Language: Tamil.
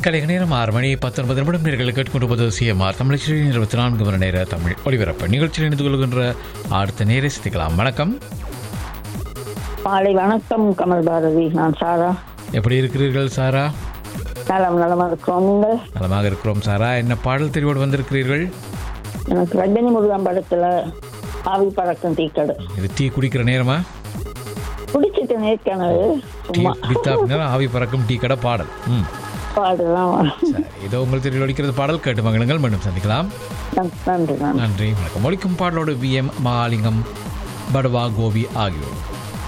கலைக நேரம் ஆறு மணி பத்தொன்பது நிமிடம் நேர்கள் கேட்டுக்கொண்டு சிஎம்ஆர் தமிழச்சியின் இருபத்தி நான்கு மணி நேர தமிழ் ஒளிபரப்பு நிகழ்ச்சியில் இணைந்து கொள்கின்ற அடுத்த நேரை சித்திக்கலாம் வணக்கம் மாலை வணக்கம் கமல் பாரதி நான் சாரா எப்படி இருக்கிறீர்கள் சாரா நலம் நலமா இருக்கிறோம் நீங்கள் நலமாக இருக்கிறோம் சாரா என்ன பாடல் தெரிவோடு வந்திருக்கிறீர்கள் எனக்கு ரஜினி முருகன் படத்துல ஆவி பறக்கும் டீக்கடை இது டீ குடிக்கிற நேரமா குடிச்சிட்டு ஏற்கனவே டீ சும்மா குடித்தா அப்படின்னா ஆவி பறக்கும் டீ கடை பாடல் ம் பாடுதான் சரி இதோ உங்கள் தெரிவில் ஒழிக்கிறது பாடல் கேட்டு மகிழுங்கள் மீண்டும் சந்திக்கலாம் நன்றி நன்றி நன்றி வணக்கம் ஒழிக்கும் பாடலோடு வி எம் மகாலிங்கம் படுவா கோபி ஆகியோர்